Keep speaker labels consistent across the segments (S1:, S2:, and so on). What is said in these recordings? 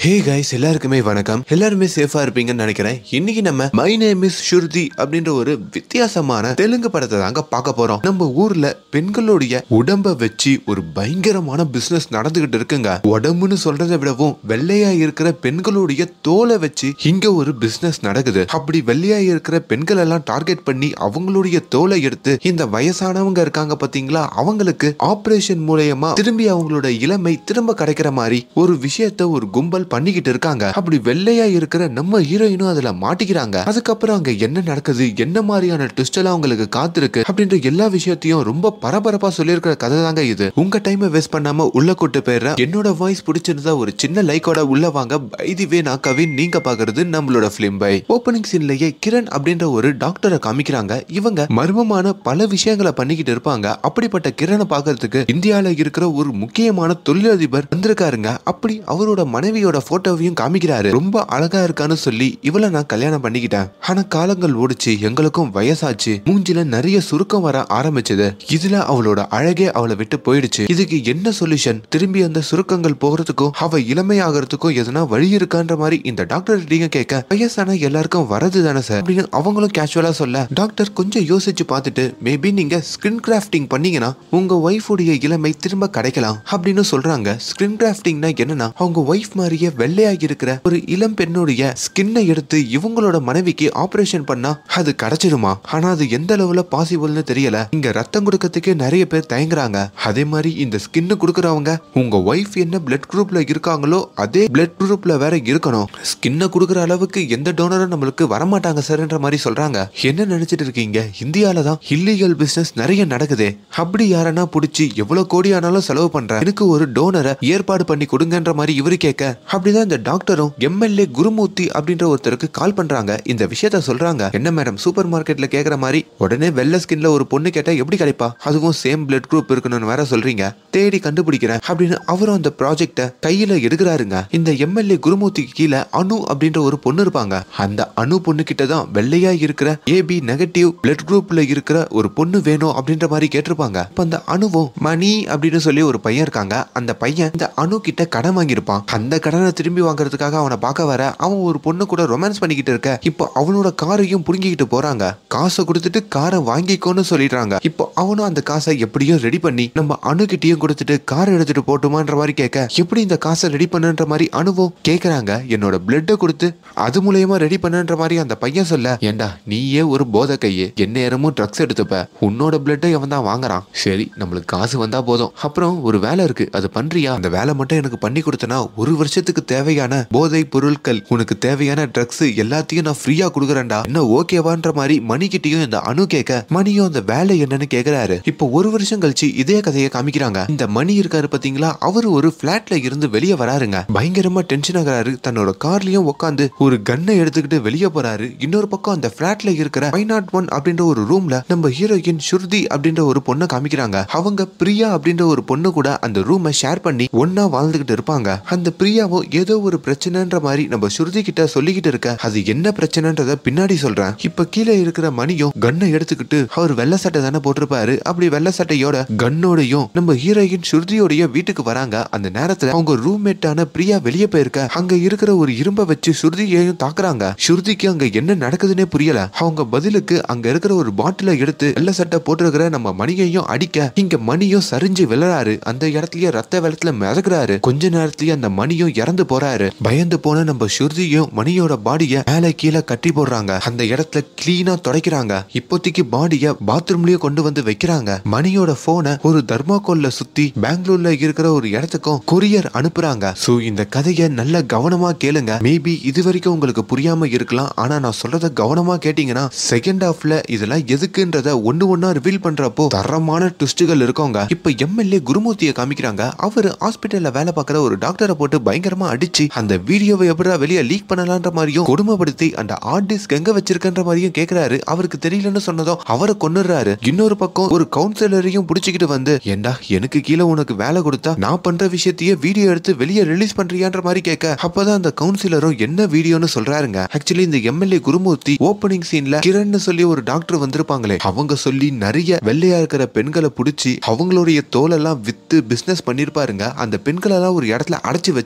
S1: hey guys எல்லாருக்குமே வணக்கம் எல்லாருமே சேஃபா இருப்பீங்கன்னு நினைக்கிறேன் இன்னைக்கு நம்ம மை நேம் இஸ் ஷுருதி அப்படின்ற ஒரு வித்தியாசமான தெலுங்கு படத்தை தாங்க பார்க்க போறோம் நம்ம ஊர்ல பெண்களுடைய உடம்ப வச்சு ஒரு பயங்கரமான பிசினஸ் நடந்துகிட்டு இருக்குங்க உடம்புன்னு சொல்றதை விடவும் வெள்ளையா இருக்கிற பெண்களுடைய தோலை வச்சு இங்க ஒரு பிசினஸ் நடக்குது அப்படி வெள்ளையா இருக்கிற பெண்கள் எல்லாம் டார்கெட் பண்ணி அவங்களுடைய தோலை எடுத்து இந்த வயசானவங்க இருக்காங்க பாத்தீங்களா அவங்களுக்கு ஆபரேஷன் மூலயமா திரும்பி அவங்களோட இளமை திரும்ப கிடைக்கிற மாதிரி ஒரு விஷயத்த ஒரு கும்பல் பண்ணிக்கிட்டு இருக்காங்க அப்படி வெள்ளையா இருக்கிற நம்ம ஹீரோயினும் அதுல மாட்டிக்கிறாங்க அதுக்கப்புறம் அங்க என்ன நடக்குது என்ன மாதிரியான ட்விஸ்ட் எல்லாம் உங்களுக்கு காத்திருக்கு அப்படின்ற எல்லா விஷயத்தையும் ரொம்ப பரபரப்பா சொல்லியிருக்கிற கதை தாங்க இது உங்க டைமை வேஸ்ட் பண்ணாம உள்ள கூட்டு போயிடுறேன் என்னோட வாய்ஸ் பிடிச்சிருந்தா ஒரு சின்ன லைக்கோட உள்ள வாங்க பைதிவே நான் கவின் நீங்க பாக்குறது நம்மளோட பிலிம் பை ஓப்பனிங் சீன்லயே கிரண் அப்படின்ற ஒரு டாக்டரை காமிக்கிறாங்க இவங்க மர்மமான பல விஷயங்களை பண்ணிக்கிட்டு இருப்பாங்க அப்படிப்பட்ட கிரணை பாக்குறதுக்கு இந்தியால இருக்கிற ஒரு முக்கியமான தொழிலதிபர் வந்திருக்காருங்க அப்படி அவரோட மனைவியோட போட்டோவையும் காமிக்கிறாரு ரொம்ப அழகா இருக்கான்னு சொல்லி இவளை நான் கல்யாணம் பண்ணிக்கிட்டேன் ஆனா காலங்கள் ஓடிச்சு எங்களுக்கும் வயசாச்சு மூஞ்சில நிறைய சுருக்கம் வர ஆரம்பிச்சது இதுல அவளோட அழகே அவளை விட்டு போயிடுச்சு இதுக்கு என்ன சொல்யூஷன் திரும்பி அந்த சுருக்கங்கள் போகிறதுக்கும் அவ இளமையாகிறதுக்கும் எதனா வழி இருக்கான்ற மாதிரி இந்த டாக்டர் கிட்ட கேட்க வயசான எல்லாருக்கும் வரது தானே சார் அப்படின்னு அவங்களும் கேஷுவலா சொல்ல டாக்டர் கொஞ்சம் யோசிச்சு பார்த்துட்டு மேபி நீங்க ஸ்கிரீன் கிராஃப்டிங் பண்ணீங்கன்னா உங்க ஒய்ஃபுடைய இளமை திரும்ப கிடைக்கலாம் அப்படின்னு சொல்றாங்க ஸ்கிரீன் கிராஃப்டிங்னா என்னன்னா அவங்க ஒய்ஃப் மாதிரியே வெள்ளையாகி இருக்கிற ஒரு இளம் பெண்ணுடைய ஸ்கின்னை எடுத்து இவங்களோட மனைவிக்கு ஆபரேஷன் பண்ணா அது கிடைச்சிடுமா ஆனா அது எந்த அளவுல பாசிபிள்னு தெரியல இங்க ரத்தம் கொடுக்கறதுக்கு நிறைய பேர் தயங்குறாங்க அதே மாதிரி இந்த ஸ்கின்னு கொடுக்கறவங்க உங்க ஒய்ஃப் என்ன பிளட் குரூப்ல இருக்காங்களோ அதே பிளட் குரூப்ல வேற இருக்கணும் ஸ்கின்னை கொடுக்குற அளவுக்கு எந்த டோனரும் நம்மளுக்கு வரமாட்டாங்க சார்ன்ற மாதிரி சொல்றாங்க என்ன நினைச்சிட்டு இருக்கீங்க இந்தியால தான் இல்லீகல் பிசினஸ் நிறைய நடக்குதே அப்படி யாரனா புடிச்சு எவ்வளவு கோடி ஆனாலும் செலவு பண்றேன் எனக்கு ஒரு டோனரை ஏற்பாடு பண்ணி கொடுங்கன்ற மாதிரி இவரு கேட்க அப்படிதான் இந்த டாக்டரும் எம்எல்ஏ குருமூர்த்தி அப்படின்ற ஒருத்தருக்கு கால் பண்றாங்க இந்த விஷயத்த சொல்றாங்க என்ன மேடம் சூப்பர் மார்க்கெட்ல கேக்குற மாதிரி உடனே வெள்ளை ஸ்கின்ல ஒரு பொண்ணு கேட்டா எப்படி கிடைப்பா அதுவும் சேம் பிளட் குரூப் இருக்கணும்னு வேற சொல்றீங்க தேடி கண்டுபிடிக்கிறேன் அப்படின்னு அவரும் அந்த ப்ராஜெக்ட கையில எடுக்கிறாருங்க இந்த எம்எல்ஏ குருமூர்த்திக்கு கீழே அனு அப்படின்ற ஒரு பொண்ணு இருப்பாங்க அந்த அனு பொண்ணு கிட்ட தான் வெள்ளையா இருக்கிற ஏபி நெகட்டிவ் பிளட் குரூப்ல இருக்கிற ஒரு பொண்ணு வேணும் அப்படின்ற மாதிரி கேட்டிருப்பாங்க இப்ப அந்த அணுவும் மணி அப்படின்னு சொல்லி ஒரு பையன் இருக்காங்க அந்த பையன் இந்த அணு கிட்ட கடன் வாங்கியிருப்பான் அந்த கடனை திரும்பி வாங்குறதுக்காக அவனை பார்க்க வர அவன் ஒரு பொண்ணு கூட ரொமான்ஸ் பண்ணிக்கிட்டு இருக்க இப்போ அவனோட காரையும் புடுங்கிக்கிட்டு போறாங்க காசை கொடுத்துட்டு காரை வாங்கிக்கோன்னு சொல்லிடுறாங்க இப்போ அவனும் அந்த காசை எப்படியோ ரெடி பண்ணி நம்ம அணுகிட்டயும் கொடுத்துட்டு காரை எடுத்துட்டு போட்டுமான்ற மாதிரி கேட்க எப்படி இந்த காசை ரெடி பண்ணுன்ற மாதிரி அணுவும் கேக்குறாங்க என்னோட பிளட்டை கொடுத்து அது மூலயமா ரெடி பண்ணுன்ற மாதிரி அந்த பையன் சொல்ல ஏண்டா நீயே ஒரு போதை கையே என்ன நேரமும் ட்ரக்ஸ் எடுத்துப்ப உன்னோட பிளட்டை அவன் தான் வாங்குறான் சரி நம்மளுக்கு காசு வந்தா போதும் அப்புறம் ஒரு வேலை இருக்கு அது பண்றியா அந்த வேலை மட்டும் எனக்கு பண்ணி கொடுத்தனா ஒரு வருஷத்துக்கு தேவையான போதை பொருட்கள் உனக்கு தேவையான ட்ரக்ஸ் எல்லாத்தையும் நான் ஃப்ரீயா கொடுக்குறேன்டா என்ன ஓகேவான்ற மாதிரி மணிக்கிட்டையும் இந்த அணு கேட்க மணியும் அந்த வேலை என்னன்னு கேக்குறாரு இப்போ ஒரு வருஷம் கழிச்சு இதே கதையை காமிக்கிறாங்க இந்த மணி இருக்காரு பாத்தீங்களா அவரு ஒரு பிளாட்ல இருந்து வெளியே வராருங்க பயங்கரமா டென்ஷன் ஆகுறாரு தன்னோட கார்லயும் உட்காந்து ஒரு கன்னை எடுத்துக்கிட்டு வெளியே போறாரு இன்னொரு பக்கம் அந்த பிளாட்ல இருக்கிற ஃபைவ் நாட் ஒன் அப்படின்ற ஒரு ரூம்ல நம்ம ஹீரோயின் ஸ்ருதி அப்படின்ற ஒரு பொண்ணை காமிக்கிறாங்க அவங்க பிரியா அப்படின்ற ஒரு பொண்ணு கூட அந்த ரூமை ஷேர் பண்ணி ஒன்னா வாழ்ந்துகிட்டு இருப்பாங்க அந்த பிரியாவும் ஏதோ ஒரு பிரச்சனைன்ற மாதிரி நம்ம ஸ்ருதி கிட்ட சொல்லிக்கிட்டு இருக்க அது என்ன பிரச்சனைன்றத பின்னாடி சொல்றேன் இப்ப கீழே இருக்கிற மணியும் கன்னை எடுத்துக்கிட்டு அவர் வெள்ளை சட்டை தானே போட்டிருப்பாரு அப்படி வெள்ளை சட்டையோட கன்னோடையும் நம்ம ஹீரோயின் ஸ்ருதியோடைய வீட்டுக்கு வராங்க அந்த நேரத்துல அவங்க ரூம்மேட்டான பிரியா வெளியே போயிருக்க அங்க இருக்கிற ஒரு இரும்ப வச்சு ஸ்ருதியையும் தாக்குறாங்க ஸ்ருதிக்கு அங்க என்ன நடக்குதுன்னே புரியல அவங்க பதிலுக்கு அங்க இருக்கிற ஒரு பாட்டில எடுத்து வெள்ளை சட்டை போட்டிருக்கிற நம்ம மணியையும் அடிக்க இங்க மணியும் சரிஞ்சு விழறாரு அந்த இடத்துலயே ரத்த வெள்ளத்துல மிதக்குறாரு கொஞ்ச நேரத்திலேயே அந்த மணியும் இறந்து போறாரு பயந்து போன நம்ம ஸ்ருதியும் மணியோட பாடிய மேல கீழே கட்டி போடுறாங்க அந்த இடத்துல கிளீனா துடைக்கிறாங்க இப்போதைக்கு பாடிய பாத்ரூம்லயே கொண்டு வந்து வைக்கிறாங்க மணியோட போனை ஒரு தர்மாகோல்ல சுத்தி பெங்களூர்ல இருக்கிற ஒரு இடத்துக்கும் கொரியர் அனுப்புறாங்க சோ இந்த கதையை நல்ல கவனமா கேளுங்க மேபி இது வரைக்கும் உங்களுக்கு புரியாம இருக்கலாம் ஆனா நான் சொல்றத கவனமா கேட்டீங்கன்னா செகண்ட் ஹாஃப்ல இதெல்லாம் எதுக்குன்றத ஒண்ணு ஒண்ணா ரிவீல் பண்றப்போ தரமான ட்விஸ்டுகள் இருக்கோங்க இப்ப எம்எல்ஏ குருமூர்த்தியை காமிக்கிறாங்க அவர் ஹாஸ்பிட்டல்ல வேலை பார்க்குற ஒரு டாக்டரை போட்டு பயங்கரமா அடிச்சு அந்த வீடியோவை எப்படா வெளியே லீக் பண்ணலான்ற மாதிரியும் கொடுமைப்படுத்தி அந்த ஹார்ட் டிஸ்க் எங்க வச்சிருக்கன்ற மாதிரியும் கேக்குறாரு அவருக்கு தெரியலன்னு சொன்னதும் அவரை கொன்னுறாரு இன்னொரு பக்கம் ஒரு கவுன்சிலரையும் புடிச்சுக்கிட்டு வந்து ஏண்டா எனக்கு கீழே உனக்கு வேலை கொடுத்தா நான் பண்ற விஷயத்தையே வீடியோ எடுத்து வெளியே ரிலீஸ் பண்றியான்ற மாதிரி கேட்க அப்பதான் அந்த கவுன்சிலரும் என்ன வீடியோன்னு சொல்றாருங்க ஆக்சுவலி இந்த எம்எல்ஏ குருமூர்த்தி ஓப்பனிங் சீன்ல கிரண் சொல்லி ஒரு டாக்டர் வந்திருப்பாங்களே அவங்க சொல்லி நிறைய வெள்ளையா இருக்கிற பெண்களை புடிச்சு அவங்களுடைய தோலெல்லாம் வித்து பிசினஸ் பண்ணிருப்பாருங்க அந்த பெண்களெல்லாம் ஒரு இடத்துல அடைச்சு வச்சிருப்பாரு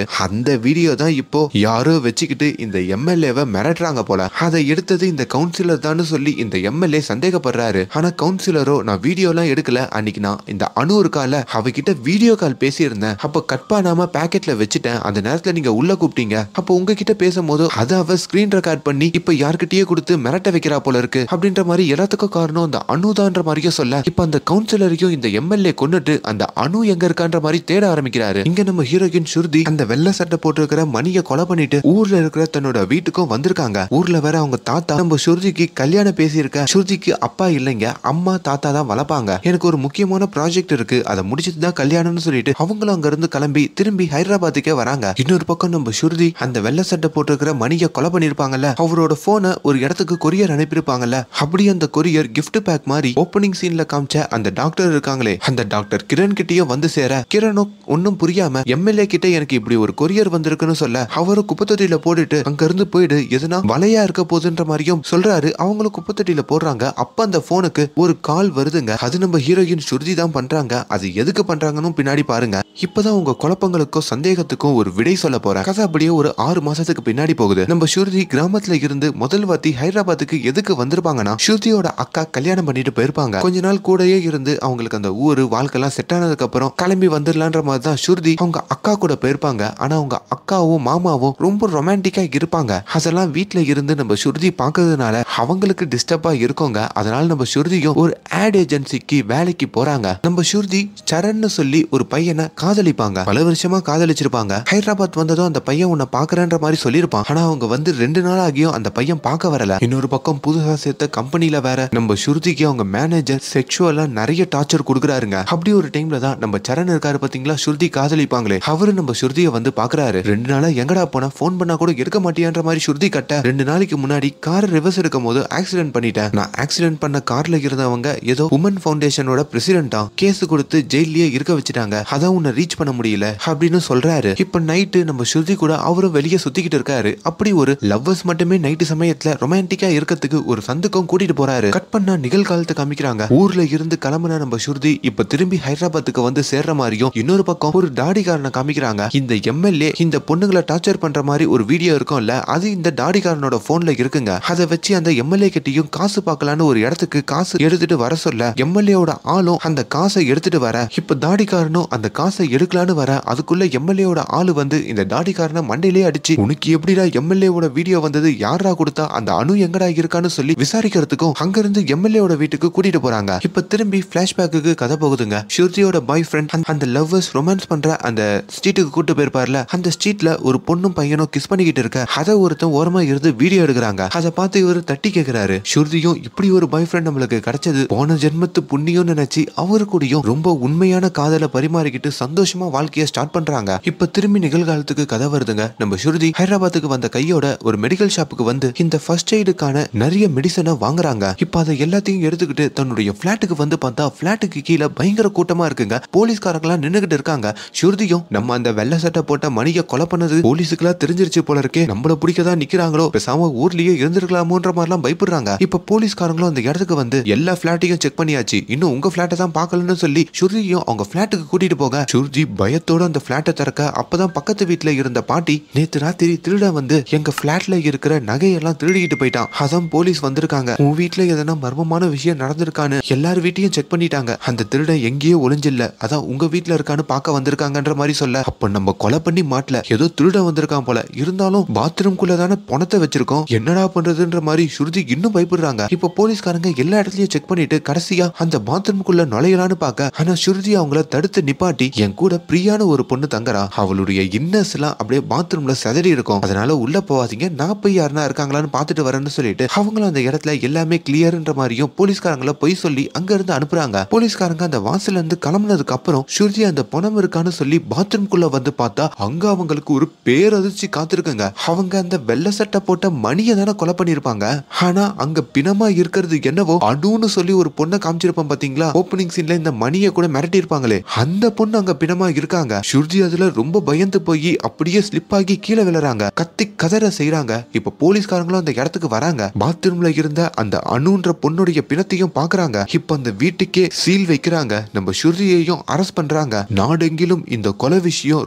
S1: அந்த வீடியோ தான் இப்போ யாரோ வச்சுக்கிட்டு இந்த எம்எல்ஏவை மிரட்டுறாங்க போல அதை எடுத்தது இந்த கவுன்சிலர் தான் சொல்லி இந்த எம்எல்ஏ சந்தேகப்படுறாரு ஆனா கவுன்சிலரோ நான் வீடியோ எல்லாம் எடுக்கல அன்னைக்கு நான் இந்த அணு இருக்கால அவகிட்ட வீடியோ கால் பேசியிருந்தேன் அப்ப கட் பண்ணாம பாக்கெட்ல வச்சுட்டேன் அந்த நேரத்துல நீங்க உள்ள கூப்பிட்டீங்க அப்போ உங்ககிட்ட பேசும்போது அதை அவ ஸ்கிரீன் ரெக்கார்ட் பண்ணி இப்ப யார்கிட்டயே கொடுத்து மிரட்ட வைக்கிறா போல இருக்கு அப்படின்ற மாதிரி எல்லாத்துக்கும் காரணம் அந்த அணுதான்ற மாதிரியும் சொல்ல இப்ப அந்த கவுன்சிலரையும் இந்த எம்எல்ஏ கொண்டுட்டு அந்த அணு எங்க இருக்கான்ற மாதிரி தேட ஆரம்பிக்கிறாரு இங்க நம்ம ஹீரோயின் சுருதி அந்த வெள்ளை சட்டை போட்டிருக்கிற மணியை கொலை பண்ணிட்டு ஊர்ல இருக்கிற தன்னோட வீட்டுக்கும் வந்திருக்காங்க ஊர்ல வேற அவங்க தாத்தா நம்ம சுருதிக்கு கல்யாணம் பேசியிருக்க சுருதிக்கு அப்பா இல்லைங்க அம்மா தாத்தா தான் வளர்ப்பாங்க எனக்கு ஒரு முக்கியமான ப்ராஜெக்ட் இருக்கு அதை முடிச்சிட்டு தான் கல்யாணம்னு சொல்லிட்டு அவங்களும் அங்க இருந்து கிளம்பி திரும்பி ஹைதராபாத்துக்கே வராங்க இன்னொரு பக்கம் நம்ம சுருதி அந்த வெள்ளை சட்டை போட்டிருக்கிற மணியை கொலை பண்ணிருப்பாங்கல்ல அவரோட போனை ஒரு இடத்துக்கு கொரியர் அனுப்பியிருப்பாங்கல்ல அப்படி அந்த கொரியர் gift பேக் மாதிரி ஓப்பனிங் சீன்ல காமிச்ச அந்த டாக்டர் இருக்காங்களே அந்த டாக்டர் கிரண் கிட்டயும் வந்து சேர கிரணும் ஒன்னும் புரியாம எம்எல்ஏ கிட்ட எனக்கு இப்படி ஒரு கொரியர் வந்திருக்குன்னு சொல்ல அவரும் குப்பத்தொட்டியில போட்டுட்டு அங்க இருந்து போயிடு எதுனா வலையா இருக்க போகுதுன்ற மாதிரியும் சொல்றாரு அவங்களும் குப்பத்தொட்டியில போடுறாங்க அப்ப அந்த போனுக்கு ஒரு கால் வருதுங்க அது நம்ம ஹீரோயின் சுருதி தான் பண்றாங்க அது எதுக்கு பண்றாங்கன்னு பின்னாடி பாருங்க இப்பதான் உங்க குழப்பங்களுக்கும் சந்தேகத்துக்கும் ஒரு விடை சொல்ல போறேன் கதை அப்படியே ஒரு ஆறு மாசத்துக்கு பின்னாடி போகுது நம்ம ஸ்ருதி கிராமத்துல இருந்து முதல் வாத்தி ஹைதராபாத்துக்கு எதுக்கு வந்திருப்பாங்கன்னா ஸ்ருதியோட அக்கா கல்யாணம் பண்ணிட்டு போயிருப்பாங்க கொஞ்ச நாள் கூடயே இருந்து அவங்களுக்கு அந்த ஊரு வாழ்க்கைலாம் செட் ஆனதுக்கு அப்புறம் கிளம்பி வந்துடலான்ற மாதிரி தான் ஸ்ருதி அவங்க அக்கா கூட போயிருப்பாங்க ஆனா அவங்க அக்காவும் மாமாவும் ரொம்ப ரொமான்டிக்கா இருப்பாங்க அதெல்லாம் வீட்ல இருந்து நம்ம ஸ்ருதி பார்க்கறதுனால அவங்களுக்கு டிஸ்டர்பா இருக்கோங்க அதனால நம்ம ஸ்ருதியும் ஒரு ஆட் ஏஜென்சிக்கு வேலைக்கு போறாங்க நம்ம ஸ்ருதி சரண்னு சொல்லி ஒரு பையனை காதலிப்பாங்க பல வருஷமா காதலிச்சிருப்பாங்க ஹைதராபாத் வந்ததும் அந்த பையன் உன்னை பாக்குறேன்ற மாதிரி சொல்லியிருப்பான் ஆனா அவங்க வந்து ரெண்டு நாள் ஆகியும் அந்த பையன் பார்க்க வரல இன்னொரு பக்கம் புதுசா சேர்த்த கம்பெனில வேற நம்ம ஸ்ருதிக்கு அவங்க மேனேஜர் செக்ஷுவலா நிறைய டார்ச்சர் கொடுக்குறாருங்க அப்படி ஒரு டைம்ல தான் நம்ம சரண் இருக்காரு பாத்தீங்களா ஸ்ருதி காதலிப்பாங்களே அவரு நம்ம ஸ்ருதியை வந்து பாக்குறாரு ரெண்டு நாளா எங்கடா போனா ஃபோன் பண்ணா கூட எடுக்க மாட்டியான்ற மாதிரி ஸ்ருதி கட்ட ரெண்டு நாளைக்கு முன்னாடி கார் ரிவர்ஸ் எடுக்கும் போது ஆக்சிடென்ட் பண்ணிட்டேன் நான் ஆக்சிடென்ட் பண்ண கார்ல இருந்தவங்க ஏதோ உமன் ஃபவுண்டேஷனோட பிரசிடென்டா கேஸ் கொடுத்து ஜெயிலே இருக்க வச்சுட்டாங்க அதான் உன்னை ரீச் பண்ண முடியல அப்படின்னு சொல்றாரு இப்ப நைட்டு நம்ம ஸ்ருதி கூட அவரும் வெளியே சுத்திக்கிட்டு இருக்காரு அப்படி ஒரு லவ்வர்ஸ் மட்டுமே நைட்டு சமயத்துல ரொமான்டிக்கா இருக்கிறதுக்கு ஒரு சந்துக்கும் கூட்டிட்டு போறாரு கட் பண்ணா நிகழ்காலத்தை காமிக்கிறாங்க ஊர்ல இருந்து கிளம்புன நம்ம ஸ்ருதி இப்ப திரும்பி ஹைதராபாத்துக்கு வந்து சேர்ற மாதிரியும் இன்னொரு பக்கம் ஒரு தாடிக்காரனை காமிக்கிறாங்க இந்த எம்எல்ஏ இந்த பொண்ணுங்களை டார்ச்சர் பண்ற மாதிரி ஒரு வீடியோ இருக்கும்ல அது இந்த தாடிக்காரனோட போன்ல இருக்குங்க அதை வச்சு அந்த எம்எல்ஏ கிட்டயும் காசு பார்க்கலான்னு ஒரு இடத்துக்கு காசு எடுத்துட்டு வர சொல்ல எம்எல்ஏவோட ஆளும் அந்த காசை எடுத்துட்டு வர இப்ப தாடிக்காரனும் அந்த காசை எடுக்கலான்னு வர அதுக்குள்ள எம்எல்ஏவோட ஆளு வந்து இந்த தாடிக்காரனை மண்டையிலே அடிச்சு உனக்கு எப்படிடா எம்எல்ஏவோட வீடியோ வந்தது யாரா கொடுத்தா அந்த அணு எங்கடா இருக்கான்னு சொல்லி விசாரிக்கிறதுக்கும் அங்கிருந்து எம்எல்ஏவோட வீட்டுக்கு கூட்டிட்டு போறாங்க இப்ப திரும்பி பிளாஷ்பேக்கு கதை போகுதுங்க ஸ்ருதியோட பாய் ஃப்ரெண்ட் அந்த லவ்வர்ஸ் ரொமான்ஸ் பண்ற அந்த ஸ்ட்ரீட்டுக்கு கூட்டு போயிருப்பார்ல அந்த ஸ்ட்ரீட்ல ஒரு பொண்ணும் பையனும் கிஸ் பண்ணிக்கிட்டு இருக்க அதை ஒருத்தன் ஓரமா இருந்து வீடியோ எடுக்கிறாங்க அதை பார்த்து இவர் தட்டி கேக்குறாரு ஸ்ருதியும் இப்படி ஒரு பாய் ஃப்ரெண்ட் நம்மளுக்கு கிடைச்சது போன ஜென்மத்து புண்ணியம் நினைச்சு அவரு கூடயும் ரொம்ப உண்மையான காதலை பரிமாறிக்கிட்டு சந்தோஷமா வாழ்க்கைய ஸ்டார்ட் பண்றாங்க இப்ப திரும்பி நிகழ்காலத்துக்கு கதை வருதுங்க நம்ம ஸ்ருதி ஹைதராபாத்துக்கு வந்த கையோட ஒரு மெடிக்கல் ஷாப்புக்கு வந்து இந்த ஃபர்ஸ்ட் எய்டுக்கான நிறைய மெடிசனை வாங்குறாங்க இப்ப அதை எல்லாத்தையும் எடுத்துக்கிட்டு தன்னுடைய பிளாட்டுக்கு வந்து பார்த்தா பிளாட்டுக்கு கீழே பயங்கர கூட்டமா இருக்குங்க போலீஸ்காரங்களாம் நின்னுகிட்டு இருக்காங்க ஸ்ருதியும் நம்ம அந்த வெள்ளை சட்டை போட்ட மணியை கொலை பண்ணது போலீஸுக்குலாம் தெரிஞ்சிருச்சு போல இருக்கே நம்மள பிடிக்கதான் நிக்கிறாங்களோ பேசாம ஊர்லயே இருந்திருக்கலாமோன்ற மாதிரிலாம் பயப்படுறாங்க இப்ப போலீஸ்காரங்களும் அந்த இடத்துக்கு வந்து எல்லா பிளாட்டையும் செக் பண்ணியாச்சு இன்னும் உங்க பிளாட்டை தான் பார்க்கலன்னு சொல்லி ஸ்ருதியும் அவங்க பிளாட்டுக்கு கூட்டிட்டு போக ஸ்ருதி பயத்தோட அந்த பிளாட்டை திறக்க அப்பதான் பக்கத்து வீட்டுல இருந்த பாட்டி நேத்து ராத்திரி திருட வந்து எங்க பிளாட்ல இருக்கிற நகையெல்லாம் திருடிக்கிட்டு போயிட்டான் அதான் போலீஸ் வந்திருக்காங்க உன் வீட்டுல எதனா மர்மமான விஷயம் நடந்திருக்கான்னு எல்லார் வீட்டையும் செக் பண்ணிட்டாங்க அந்த திருடன் எங்கேயோ ஒளிஞ்சில்ல அதான் உங்க வீட்டுல இருக்கான்னு பார்க்க வந்திருக்காங்கன்ற மாதிரி சொல்ல அப்ப நம்ம கொலை பண்ணி மாட்டல ஏதோ திருடன் வந்திருக்கான் போல இருந்தாலும் பாத்ரூம்குள்ள தானே பணத்தை வச்சிருக்கோம் என்னடா பண்றதுன்ற மாதிரி ஸ்ருதி இன்னும் பயப்படுறாங்க இப்ப போலீஸ்காரங்க எல்லா இடத்துலயும் செக் பண்ணிட்டு கடைசியா அந்த பாத்ரூம்குள்ள நுழையலான்னு பார்க்க ஆனா ஸ்ருதி அவங்கள தடுத்து நிப்பாட்டி என் கூட பிரியான ஒரு பொண்ணு தங்குறா அவளுடைய இன்னர்ஸ் எல்லாம் அப்படியே பாத்ரூம்ல செதறி இருக்கும் அதனால உள்ள போகாதீங்க நான் போய் யாருனா இருக்காங்களான்னு பார்த்துட்டு வரேன்னு சொல்லிட்டு அவங்களும் அந்த இடத்துல எல்லாமே கிளியர்ன்ற மாதிரியும் போலீஸ்காரங்கள பொய் சொல்லி அங்க இருந்து அனுப்புறாங்க போலீஸ்காரங்க அந்த வாசல்ல இருந்து கிளம்புனதுக்கு அப்புறம் ஸ்ருதி அந்த பணம் இருக்கான்னு சொல்லி பாத்ரூம்குள்ள வந்து பார்த்தா அங்க அவங்களுக்கு ஒரு பேரதிர்ச்சி காத்திருக்குங்க அவங்க அந்த வெள்ளை சட்டை போட்ட மணியை தானே கொலை பண்ணிருப்பாங்க ஆனா அங்க பிணமா இருக்கிறது என்னவோ அணுன்னு சொல்லி ஒரு பொண்ணை காமிச்சிருப்பான் பாத்தீங்களா ஓப்பனிங் சீன்ல இந்த மணியை கூட மிரட்டி இருப்பாங்களே அந்த பொண்ணு அங்க பிணமா இருக்காங்க ஸ்ருதி அதுல ரொம்ப பயந்து போய் அப்படியே ஸ்லிப் ஆகி கீழே விழுறாங்க கத்தி கதற செய்றாங்க இப்ப போலீஸ்காரங்களும் அந்த இடத்துக்கு வராங்க பாத்ரூம்ல இருந்த அந்த அணுன்ற பொண்ணுடைய பிணத்தையும் பாக்குறாங்க இப்ப அந்த வீட்டுக்கே சீல் வைக்கிறாங்க நம்ம ஸ்ருதியையும் அரெஸ்ட் பண்றாங்க நாடெங்கிலும் இந்த கொலை விஷயம் ரொம்ப பரபரப்பா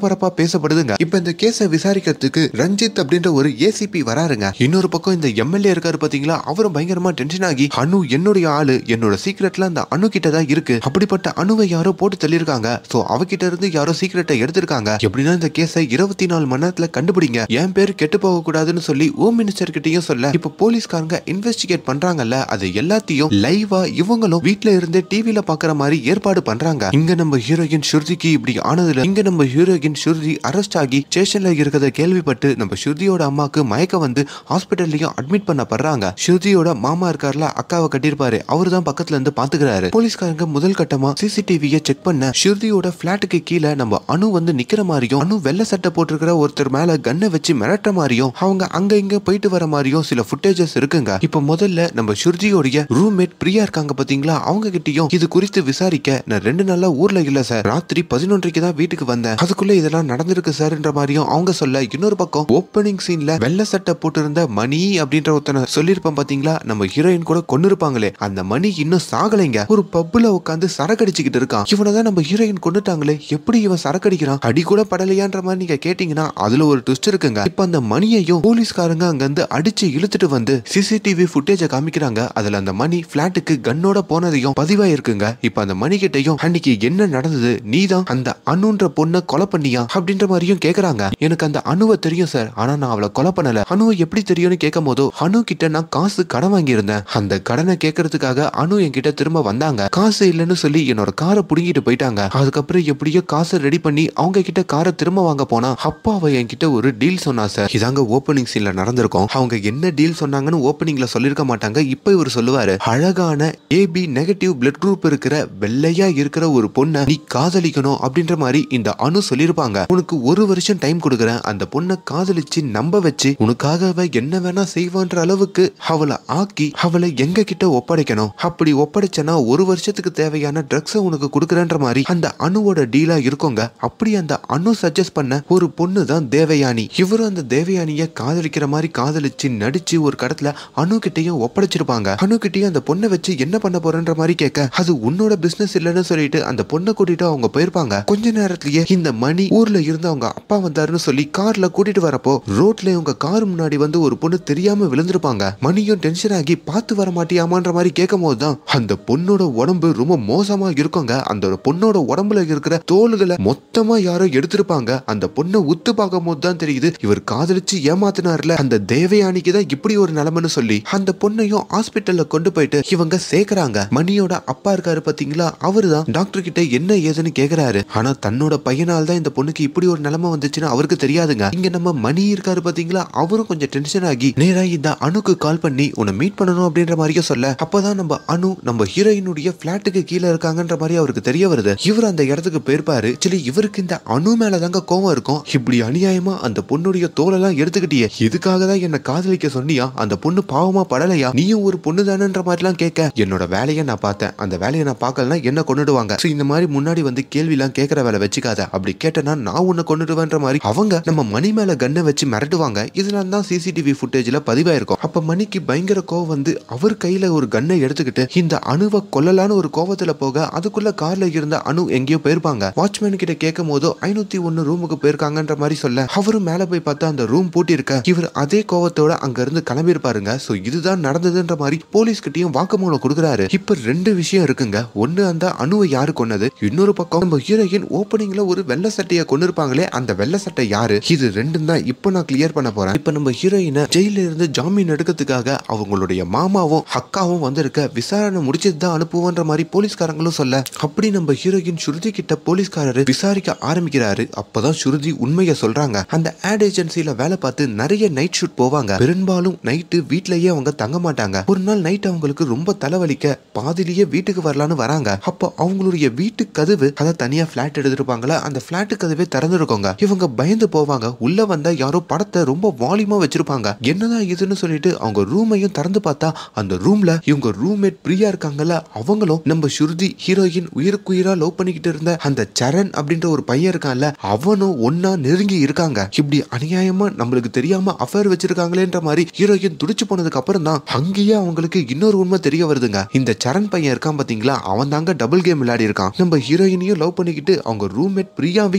S1: பரபரப்பா பேசப்படுதுங்க இப்ப இந்த கேஸை விசாரிக்கிறதுக்கு ரஞ்சித் அப்படின்ற ஒரு ஏசிபி வராருங்க இன்னொரு பக்கம் இந்த எம்எல்ஏ இருக்காரு பாத்தீங்களா அவரும் பயங்கரமா டென்ஷன் ஆகி அனு என்னுடைய ஆளு என்னோட சீக்ரெட்ல அந்த அணு கிட்ட தான் இருக்கு அப்படிப்பட்ட அணுவை யாரோ போட்டு தள்ளியிருக்காங்க சோ அவகிட்ட இருந்து யாரோ சீக்ரெட்டை எடுத்திருக்காங்க எப்படின்னா இந்த கேஸை இருபத்தி நாலு மணி நேரத்துல கண்டுபிடிங்க என் பேர் கெட்டு போக கூடாதுன்னு சொல்லி ஹோம் மினிஸ்டர் கிட்டயும் சொல்ல இப்ப போலீஸ்காரங்க இன்வெஸ்டிகேட் பண்றாங்கல்ல அது எல்லாத்தையும் லைவா இவங்களும் வீட்ல இருந்தே டிவில பாக்குற மாதிரி ஏற்பாடு பண்றாங்க இங்க நம்ம ஹீரோயின் ஸ்ருதிக்கு இப்படி ஆனதுல இங்க நம்ம ஹீரோயின் ஸ்ருதி அரெஸ்ட் ஆகி ஸ்டேஷன்ல இருக்கிறத கேள்விப்பட்டு நம்ம ஸ்ருதியோட அம்மாக்கு மயக்கம் வந்து ஹாஸ்பிட்டல்லையும் அட்மிட் பண்ணப்படுறாங்க ஸ்ருதியோட மாமா இருக்கார்ல அக்காவை கட்டியிருப்பாரு அவரு தான் பக்கத்துல இருந்து பாத்துக்கிறாரு போலீஸ்காரங்க முதல் கட்டமா சிசிடிவியை செக் பண்ண ஸ்ருதியோட பிளாட்டுக்கு கீழே நம்ம அணு வந்து நிக்கிற மாதிரியும் அணு வெள்ளை சட்டை போட்டிருக்கிற ஒருத்தர் மேல கன்னை வச்சு மிரட்டுற மாதிரியும் அவங்க அங்க இங்க போயிட்டு வர மாதிரியும் சில ஃபுட்டேஜஸ் இருக்குங்க இப்ப முதல்ல நம்ம ஸ்ருதியோடைய ரூம்மேட் பிரியா இருக்காங்க பாத்தீங்களா அவங்க கிட்டயும் இது குறித்து விசாரிக்க நான் ரெண்டு நாளா ஊர்ல இல்ல சார் ராத்திரி பதினொன்றைக்கு தான் வீட்டுக்கு வந்தேன் அதுக்குள்ள இதெல்லாம் நடந்திருக்கு சார்ன்ற மாதிரியும் அவங்க சொல்ல இன்னொரு பக்கம் ஓப்பனிங் சீன்ல வெள்ளை சட்டை போட்டிருந்த மணி அப்படின்ற ஒருத்தனை சொல்லியிருப்பேன் பாத்தீங்களா நம்ம ஹீரோயின் கூட கொண்டு இருப்பாங்களே அந்த மணி இன்னும் சாகலைங்க ஒரு பப்புல உட்காந்து சரக்கடிச்சுக்கிட்டு இருக்கான் இவனை தான் நம்ம ஹீரோயின் கொண்டுட்டாங்களே எப்படி இவன் சரக்கடிக்கிறான் அடி கூட படலையான்ற மாதிரி நீங்க கேட்டீங்கன்னா அதுல ஒரு ட்விஸ்ட் இருக்குங்க இப்ப அந்த மணியையும் போலீஸ்காரங்க அங்க இருந்து அடிச்சு இழுத்துட்டு வந்து சிசிடிவி ஃபுட்டேஜ காமிக்கிறாங்க அதுல அந்த மணி பிளாட்டுக்கு கன்னோட போனதையும் பதிவாயிருக்குங்க இப்ப அந்த மணி கிட்டையும் அன்னைக்கு என்ன நடந்தது நீதான் அந்த அணுன்ற பொண்ணை கொலை பண்ணியா அப்படின்ற மாதிரியும் கேக்குறாங்க எனக்கு அந்த அணுவை தெரியும் சார் ஆனா நான் அவளை கொலை பண்ணல அணுவை எப்படி தெரியும்னு கேட்கும் போதோ அணு கிட்ட நான் காசு கடன் வாங்கியிருந்தேன் அந்த கடனை கேட்கறதுக்காக அணு என்கிட்ட திரும்ப வந்தாங்க காசு இல்லைன்னு சொல்லி என்னோட காரை புடுங்கிட்டு போயிட்டாங்க அதுக்கப்புறம் எப்படியோ காசை ரெடி பண்ணி அவங்க கிட்ட காரை திரும்ப வாங்க போனா அப்பா அவ என்கிட்ட ஒரு டீல் சொன்னா சார் இதாங்க ஓப்பனிங் சீன்ல நடந்திருக்கும் அவங்க என்ன டீல் சொன்னாங்கன்னு ஓப்பனிங்ல சொல்லிருக்க மாட்டாங்க இப்ப இவர் சொல்லுவாரு அழகான ஏபி நெகட்டிவ் பிளட் குரூப் இருக்கிற வெள்ளையா இருக்கிற ஒரு பொண்ணை நீ காதலிக்கணும் அப்படின்ற மாதிரி இந்த அணு சொல்லிருப்பாங்க உனக்கு ஒரு வருஷம் டைம் கொடுக்குறேன் அந்த பொண்ணை காதலிச்சு நம்ப வச்சு உனக்காக அவ என்ன வேணா செய்வான்ற அளவுக்கு அவளை ஆக்கி அவளை எங்க கிட்ட ஒப்படைக்கணும் அப்படி ஒப்படைச்சனா ஒரு வருஷத்துக்கு தேவையான ட்ரக்ஸை உனக்கு கொடுக்குறேன்ற மாதிரி அந்த அணுவோட டீலா இருக்குங்க அப்படி அந்த அணு சஜஸ்ட் பண்ண ஒரு பொண்ணு தான் தேவயானி இவரும் அந்த தேவயானிய காதலிக்கிற மாதிரி காதலிச்சு நடிச்சு ஒரு கடத்துல அணு கிட்டயும் ஒப்படைச்சிருப்பாங்க அணு கிட்டயும் அந்த பொண்ணை வச்சு என்ன பண்ண போறன்ற மாதிரி கேட்க அது உன்னோட பிசினஸ் இல்லைன்னு சொல்லிட்டு அந்த பொண்ணை கூட்டிட்டு அவங்க போயிருப்பாங்க கொஞ்ச நேரத்திலேயே இந்த மணி ஊர்ல இருந்து அவங்க அப்பா வந்தாருன்னு சொல்லி கார்ல கூட்டிட்டு வரப்போ ரோட்ல இவங்க கார் முன்னாடி வந்து ஒரு பொண்ணு தெரியாம விழுந்திருப்பாங்க மணியும் டென்ஷன் ஆகி பார்த்து வர மாட்டியாமான்ற மாதிரி கேட்கும் போதுதான் அந்த பொண்ணோட உடம்பு ரொம்ப மோசமா இருக்குங்க அந்த பொண்ணோட உடம்புல இருக்கிற தோல்களை மொத்தமா யாரோ எடுத்திருப்பாங்க அந்த பொண்ணை உத்து பார்க்கும் போது தான் தெரியுது இவர் காதலிச்சு ஏமாத்தினார்ல அந்த தேவயானிக்கு தான் இப்படி ஒரு நிலைமைன்னு சொல்லி அந்த பொண்ணையும் ஹாஸ்பிட்டல்ல கொண்டு போயிட்டு இவங்க சேர்க்கறாங்க மணியோட அப்பா இருக்காரு பாத்தீங்களா அவரு தான் டாக்டர் கிட்ட என்ன ஏதுன்னு கேக்குறாரு ஆனா தன்னோட பையனால தான் இந்த பொண்ணுக்கு இப்படி ஒரு நிலைமை வந்துச்சுன்னு அவருக்கு தெரியாதுங்க இங்க நம்ம மணி இருக்காரு பாத்தீங்களா அவரும் கொஞ்சம் டென்ஷன் ஆகி நேரா இந்த அணுக்கு கால் பண்ணி உன்னை மீட் பண்ணணும் அப்படின்ற மாதிரியே சொல்ல அப்பதான் நம்ம அணு நம்ம ஹீரோயினுடைய பிளாட்டுக்கு கீழே இருக்காங்கன்ற மாதிரி அவருக்கு தெரிய வருது இவர் அந்த இடத்துக்கு போயிருப்பாரு சரி இவருக்கு இந்த அணு மேல தாங்க கோவம் இருக்கும் இப்படி அநியாயமா அந்த பொண்ணுடைய தோலெல்லாம் எடுத்துக்கிட்டியே இதுக்காக தான் என்ன காதலிக்க சொன்னியா அந்த பொண்ணு பாவமா படலையா நீயும் ஒரு பொண்ணு தானன்ற மாதிரிலாம் கேட்க என்னோட வேலையை நான் பார்த்தேன் அந்த வேலையை நான் பார்க்கலனா என்ன கொண்டுடுவாங்க So, இந்த மாதிரி முன்னாடி வந்து கேள்விலாம் கேட்கற வேலை வச்சுக்காத அப்படி கேட்டனா நான் உன்னை கொண்டுடுவேன்ற மாதிரி அவங்க நம்ம மணி மேல கன்னை வச்சு மிரட்டுவாங்க இதெல்லாம் தான் சிசிடிவி ஃபுட்டேஜ்ல பதிவாயிருக்கும் அப்ப மணிக்கு பயங்கர கோவம் வந்து அவர் கையில ஒரு கன்னை எடுத்துக்கிட்டு இந்த அணுவை கொல்லலான்னு ஒரு கோவத்துல போக அதுக்குள்ள கார்ல இருந்த அணு எங்கேயோ போயிருப்பாங்க வாட்ச்மேன் கிட்ட கேட்கும் போதோ ஐநூத்தி ஒன்னு ரூமுக்கு போயிருக்காங்கன்ற மாதிரி சொல்ல அவரும் மேல போய் பார்த்தா அந்த ரூம் பூட்டி இருக்க இவர் அதே கோவத்தோட அங்க இருந்து கிளம்பி இருப்பாருங்க சோ இதுதான் நடந்ததுன்ற மாதிரி போலீஸ் கிட்டயும் வாக்குமூலம் கொடுக்குறாரு இப்ப ரெண்டு விஷயம் இருக்குங்க ஒண்ணு அந்த அணுவை யாரு கொன்னது இன்னொரு பக்கம் நம்ம ஹீரோயின் ஓப்பனிங்ல ஒரு வெள்ளை சட்டையை கொண்டு இருப்பாங்களே அந்த வெள்ளை சட்டை யாரு இது ரெண்டும் தான் இப்போ நான் கிளியர் பண்ண போறேன் இப்ப நம்ம ஹீரோயினை ஜெயில இருந்து ஜாமீன் எடுக்கிறதுக்காக அவங்களுடைய மாமாவும் அக்காவும் வந்திருக்க விசாரணை முடிச்சது தான் அனுப்புவோன்ற மாதிரி போலீஸ்காரங்களும் சொல்ல அப்படி நம்ம ஹீரோயின் ஸ்ருதி கிட்ட போலீஸ்காரரு விசாரிக்க ஆரம்பிக்கிறாரு அப்பதான் ஸ்ருதி உண்மையை சொல்றாங்க அந்த ஆட் ஏஜென்சில வேலை பார்த்து நிறைய நைட் ஷூட் போவாங்க பெரும்பாலும் நைட்டு வீட்லயே அவங்க தங்க மாட்டாங்க ஒரு நாள் நைட் அவங்களுக்கு ரொம்ப தலைவலிக்க பாதிலேயே வீட்டுக்கு வரலான்னு வராங்க அப்போ அவங்களுடைய வீட்டு கதவு அதை தனியா பிளாட் எடுத்திருப்பாங்களா அந்த பிளாட் கதவே திறந்துருக்கோங்க இவங்க பயந்து போவாங்க உள்ள வந்தா யாரோ படத்தை ரொம்ப வால்யூமா வச்சிருப்பாங்க என்னதான் இதுன்னு சொல்லிட்டு அவங்க ரூமையும் திறந்து பார்த்தா அந்த ரூம்ல இவங்க ரூம்மேட் பிரியா இருக்காங்கல்ல அவங்களும் நம்ம ஸ்ருதி ஹீரோயின் உயிருக்குயிரா லவ் பண்ணிக்கிட்டு இருந்த அந்த சரண் அப்படின்ற ஒரு பையன் இருக்கான்ல அவனும் ஒன்னா நெருங்கி இருக்காங்க இப்படி அநியாயமா நம்மளுக்கு தெரியாம அஃபேர் வச்சிருக்காங்களேன்ற மாதிரி ஹீரோயின் துடிச்சு போனதுக்கு அப்புறம் தான் அங்கேயே அவங்களுக்கு இன்னொரு உண்மை தெரிய வருதுங்க இந்த சரண் பையன் இருக்கான் பாத்தீங்களா அவன் தாங்க டபுள் கேம் விளையாடி இருக்கான் நம்ம ஹீரோயினையும் லவ் பண்ணிக்கிட்டு அவங்க ரூம்மேட் பிரியாவையும்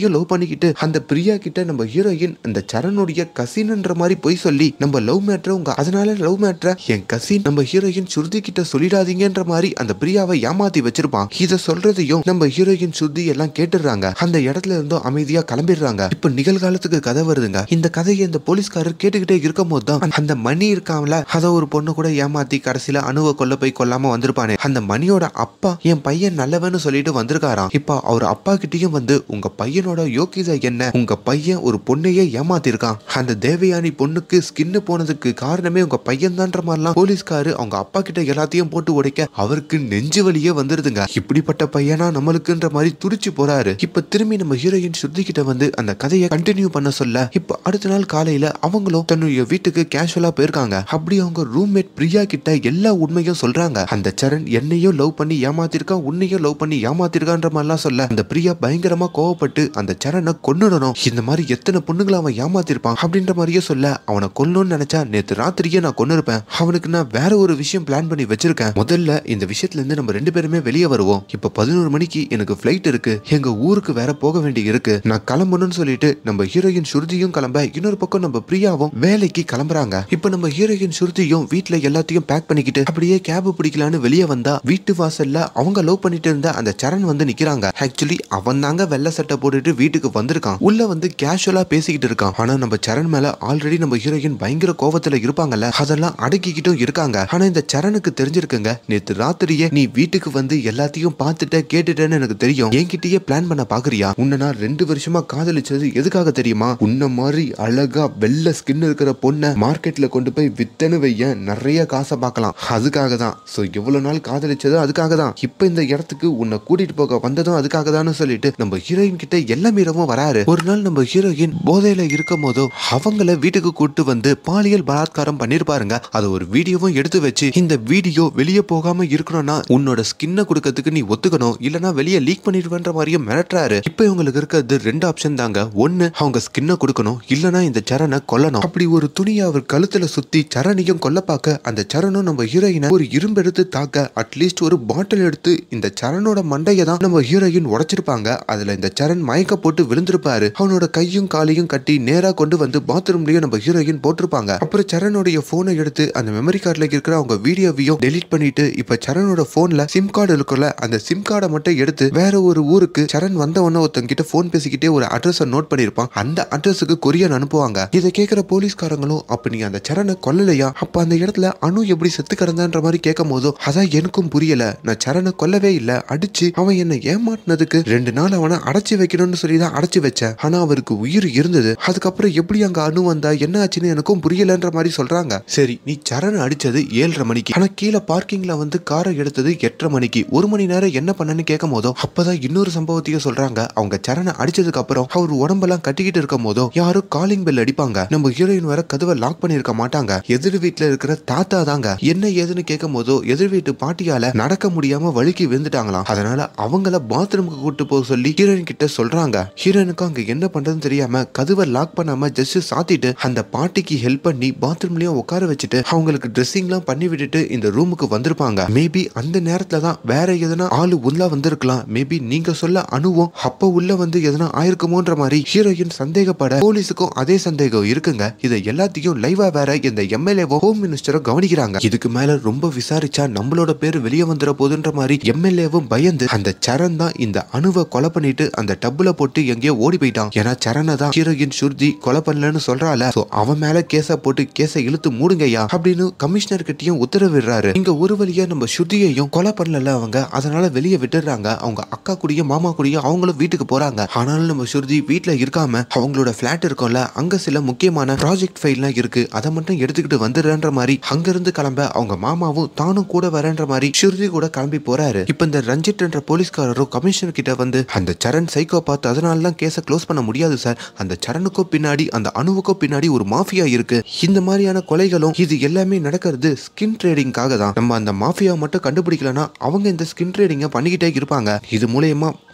S1: உன்னையும் லவ் பண்ணிக்கிட்டு அந்த பிரியா கிட்ட நம்ம ஹீரோயின் அந்த சரணுடைய கசின்ன்ற மாதிரி போய் சொல்லி நம்ம லவ் மேட்ரை உங்க அதனால லவ் மேட்ரை என் கசின் நம்ம ஹீரோயின் ஸ்ருதி கிட்ட சொல்லிடாதீங்கன்ற மாதிரி அந்த பிரியாவை ஏமாத்தி வச்சிருப்பான் இத சொல்றதையும் நம்ம ஹீரோயின் ஸ்ருதி எல்லாம் கேட்டுடுறாங்க அந்த இடத்துல இருந்தும் அமைதியா கிளம்பிடுறாங்க இப்ப நிகழ்காலத்துக்கு கதை வருதுங்க இந்த கதையை இந்த போலீஸ்காரர் கேட்டுக்கிட்டே இருக்கும் போது தான் அந்த மணி இருக்காமல அத ஒரு பொண்ணு கூட ஏமாத்தி கடைசியில அணுவை கொல்ல போய் கொல்லாம வந்திருப்பானே அந்த மணியோட அப்பா என் பையன் நல்லவன்னு சொல்லிட்டு வந்திருக்காராம் இப்ப அவர் அப்பா கிட்டயும் வந்து உங்க பையனோட யோக்கியதை என்ன உங்க பையன் ஒரு பொண்ணையே ஏமாத்திருக்கான் அந்த தேவயானி பொண்ணுக்கு ஸ்கின்னு போனதுக்கு காரணமே உங்க பையன் தான்ற மாதிரிலாம் போலீஸ்காரு அவங்க அப்பா கிட்ட எல்லாத்தையும் போட்டு உடைக்க அவருக்கு நெஞ்சு வலியே வந்துருதுங்க இப்படிப்பட்ட பையனா நம்மளுக்குன்ற மாதிரி துடிச்சு போறாரு இப்ப திரும்பி நம்ம ஹீரோயின் ஸ்ருதி கிட்ட வந்து அந்த கதையை கண்டினியூ பண்ண சொல்ல இப்ப அடுத்த நாள் காலையில அவங்களும் தன்னுடைய வீட்டுக்கு கேஷுவலா போயிருக்காங்க அப்படி அவங்க ரூம்மேட் பிரியா கிட்ட எல்லா உண்மையும் சொல்றாங்க அந்த சரண் என்னையும் லவ் பண்ணி ஏமாத்திருக்கான் உன்னையும் லவ் பண்ணி ஏமாத்திருக்கான்ற மாதிரிலாம் சொல்ல அந்த பிரியா பயங்கரமா கோவப்பட்டு அந்த சரணை கொன்னுடணும் இந்த மாதிரி எத்தனை பொண்ணுங்களை அவன் ஏமாத்திருப்பான் அப்படின்ற மாதிரியே சொல்ல அவனை கொல்லணும்னு நினைச்சா நேத்து ராத்திரியே நான் கொன்னு இருப்பேன் அவனுக்கு நான் வேற ஒரு விஷயம் பிளான் பண்ணி வச்சிருக்கேன் முதல்ல இந்த விஷயத்துல இருந்து நம்ம ரெண்டு பேருமே வெளியே வருவோம் இப்ப பதினோரு மணிக்கு எனக்கு ஃபிளைட் இருக்கு எங்க ஊருக்கு வேற போக வேண்டி இருக்கு நான் கிளம்பணும்னு சொல்லிட்டு நம்ம ஹீரோயின் ஸ்ருதியும் கிளம்ப இன்னொரு பக்கம் நம்ம பிரியாவும் வேலைக்கு கிளம்புறாங்க இப்ப நம்ம ஹீரோயின் ஸ்ருதியும் வீட்ல எல்லாத்தையும் பேக் பண்ணிக்கிட்டு அப்படியே கேப் பிடிக்கலான்னு வெளியே வந்தா வீட்டு வாசல்ல அவங்க லவ் பண்ணிட்டு இருந்த அந்த சரண் வந்து நிக்கிறாங்க ஆக்சுவலி அவன் தாங்க வெள்ளை சட்டை போட்டுட்டு வீட்டுக்கு வந்திருக்கான் உள்ள வந்து கேஷுவலா பேசிக்கிட்டு இருக்கான் ஆனா நம்ம சரண் மேல ஆல்ரெடி நம்ம ஹீரோயின் பயங்கர கோவத்துல இருப்பாங்கல்ல அதெல்லாம் அடக்கிக்கிட்டும் இருக்காங்க ஆனா இந்த சரணுக்கு தெரிஞ்சிருக்குங்க நேத்து ராத்திரியே நீ வீட்டுக்கு வந்து எல்லாத்தையும் பார்த்துட்ட கேட்டுட்டேன்னு எனக்கு தெரியும் என்கிட்டயே பிளான் பண்ண பாக்குறியா உன்னை நான் ரெண்டு வருஷமா காதலிச்சது எதுக்காக தெரியுமா உன்ன மாதிரி அழகா வெள்ளை ஸ்கின் இருக்கிற பொண்ணை மார்க்கெட்ல கொண்டு போய் வித்தனு வைய நிறைய காசை பார்க்கலாம் அதுக்காக தான் ஸோ எவ்வளவு நாள் காதலிச்சது அதுக்காக தான் இப்போ இந்த இடத்துக்கு உன்னை கூட்டிட்டு போக வந்ததும் அதுக்காக தான் சொல்லிட்டு நம்ம ஹீரோயின் கிட்ட எல்லா மீறவும் வராரு ஒரு நாள் நம்ம ஹீரோயின் போதையில இருக்கும் போதோ அவங்கள வீட்டுக்கு கூட்டு வந்து பாலியல் பலாத்காரம் பண்ணிருப்பாருங்க அது ஒரு வீடியோவும் எடுத்து வச்சு இந்த வீடியோ வெளியே போகாம இருக்கணும்னா உன்னோட ஸ்கின்னை கொடுக்கறதுக்கு நீ ஒத்துக்கணும் இல்லனா வெளியே லீக் பண்ணிடுவேன்ற மாதிரியும் மிரட்டுறாரு இப்போ இவங்களுக்கு இருக்கிறது ரெண்டு ஆப்ஷன் தாங்க ஒன்னு அவங்க ஸ்கின்னை கொடுக்கணும் இல்லனா இந்த சரணை கொல்லணும் அப்படி ஒரு துணியை அவர் கழுத்துல சுத்தி சரணையும் கொல்ல பார்க்க அந்த சரணும் நம்ம ஹீரோயினை ஒரு இரும்பு எடுத்து தாக்க அட்லீஸ்ட் ஒரு பாட்டில் எடுத்து இந்த சரணோட மண்டையை தான் நம்ம ஹீரோயின் உடைச்சிருப்பாங்க அதுல இந்த சரண் மயக்க போட்டு விழுந்திருப்பாரு அவனோட கையும் காலையும் கட்டி நேரா கொண்டு வந்து பாத்ரூம்லயும் நம்ம ஹீரோயின் போட்டிருப்பாங்க அப்புறம் சரணுடைய போனை எடுத்து அந்த மெமரி கார்டுல இருக்கிற அவங்க வீடியோவையும் டெலீட் பண்ணிட்டு இப்ப சரனோட போன்ல சிம் கார்டு இருக்குல்ல அந்த சிம் கார்டை மட்டும் எடுத்து வேற ஒரு ஊருக்கு சரண் வந்தவொன்னே ஒருத்தங்க கிட்ட போன் பேசிக்கிட்டே ஒரு அட்ரஸ் நோட் பண்ணிருப்பான் அந்த அட்ரஸுக்கு கொரியன் அனுப்புவாங்க இதை கேட்கிற போலீஸ்காரங்களும் அப்ப நீ அந்த சரணை கொல்லலையா அப்ப அந்த இடத்துல அணு எப்படி செத்து கிடந்தான்ற மாதிரி கேட்கும் போதும் அதான் எனக்கும் புரியல நான் சரணை கொல்லவே இல்ல அடிச்சு அவன் என்னை ஏமாட்டினதுக்கு ரெண்டு நாள் அவனை அடைச்சு வைக்கணும்னு சொல்லி தான் அடைச்சு வச்சேன் ஆனா அவருக்கு உயிர் இருந்தது அதுக்கப்புறம் எப்படி அங்க அணு வந்தா என்ன ஆச்சுன்னு எனக்கும் புரியலன்ற மாதிரி சொல்றாங்க சரி நீ சரண் அடிச்சது ஏழரை மணிக்கு ஆனா கீழே பார்க்கிங்ல வந்து காரை எடுத்தது எட்டரை மணிக்கு ஒரு மணி நேரம் என்ன பண்ணன்னு கேட்கும் போதோ அப்பதான் இன்னொரு சம்பவத்தையும் சொல்றாங்க அவங்க சரணை அடிச்சதுக்கு அப்புறம் அவர் உடம்பெல்லாம் கட்டிக்கிட்டு இருக்கும் போதோ யாரும் காலிங் பெல் அடிப்பாங்க நம்ம ஹீரோயின் வர கதவை லாக் பண்ணிருக்க மாட்டாங்க எதிர் வீட்டுல இருக்கிற தாத்தா தாங்க என்ன ஏதுன்னு கேட்கும் போதோ எதிர் வீட்டு பாட்டியால நடக்க முடியாம வழுக்கி விழுந்துட்டாங்களாம் அதனால அவங்கள பாத்ரூமுக்கு கூட்டு போக சொல்லி ஹீரோயின் கிட்ட சொல்றாங்க ஹீரோயினுக்கு அங்க என்ன பண்றதுன்னு தெரியாம கதவை லாக் பண்ணாம ஜஸ்ட் சாத்திட்டு அந்த பாட்டிக்கு ஹெல்ப் பண்ணி பாத்ரூம்லயும் உட்கார வச்சுட்டு அவங்களுக்கு ட்ரெஸ்ஸிங்லாம் பண்ணி விட்டுட்டு இந்த ரூமுக்கு வந்திருப்பாங்க மேபி அந்த நேரத்துல தான் வேற எதனா ஆளு உள்ள வந்திருக்கலாம் மேபி நீங்க சொல்ல அணுவும் அப்ப உள்ள வந்து எதனா ஆயிருக்குமோன்ற மாதிரி ஹீரோயின் சந்தேகப்பட போலீஸுக்கும் அதே சந்தேகம் இருக்குங்க இதை எல்லாத்தையும் லைவா வேற இந்த எம்எல்ஏவோ ஹோம் மினிஸ்டரும் கவனிக்கிறாங்க இதுக்கு மேல ரொம்ப விசாரிச்சா நம்மளோட பேர் வெளியே வந்துட போதுன்ற மாதிரி எம்எல்ஏவும் பயந்து அந்த சரண் தான் இந்த அணுவை கொலை பண்ணிட்டு அந்த டப்புல போட்டு எங்கேயோ ஓடி போயிட்டான் ஏன்னா சரணை தான் ஹீரோயின் சுருதி கொலை பண்ணலன்னு சொல்றால சோ அவன் மேல கேஸ போட்டு கேஸை இழுத்து மூடுங்கய்யா அப்படின்னு கமிஷனர் கிட்டயும் உத்தரவிடுறாரு இங்க ஒரு வழியா நம்ம ஸ்ருதியையும் கொலை பண்ணல அவங்க அதனால வெளியே விட்டுறாங்க அவங்க அக்கா கூடயும் மாமா கூடயும் அவங்களும் வீட்டுக்கு போறாங்க ஆனாலும் நம்ம ஸ்ருதி வீட்டுல இருக்காம அவங்களோட பிளாட் இருக்கும்ல அங்க சில முக்கியமான ப்ராஜெக்ட் ஃபைல்லாம் இருக்கு அதை மட்டும் எடுத்துக்கிட்டு வந்துடுறன்ற மாதிரி அங்க இருந்து கிளம்ப அவங்க மாமாவும் தானும் கூட வரேன்ற மாதிரி ஸ்ருதி கூட கிளம்பி போறாரு இப்ப இந்த ரஞ்சித் என்ற போலீஸ்காரரும் கமிஷனர் கிட்ட வந்து அந்த சரண் சைக்கோ பார்த்து அதனால தான் கேஸை க்ளோஸ் பண்ண முடியாது சார் அந்த சரணுக்கும் பின்னாடி அந்த அணுவுக்கும் பின்னாடி ஒரு மாஃபியா இருக்கு இந்த மாதிரியான கொலைகளும் இது எல்லாமே நடக்கிறது ஸ்கின் ட்ரேடிங்காக தான் நம்ம அந்த மாஃபியா மட்டும் கண்டுபிடிக்கலனா அவங்க இந்த ஸ்கின் ட்ரேடிங்கை பண்ணிக்கிட்டே இருப்பாங்க இது மூலயமா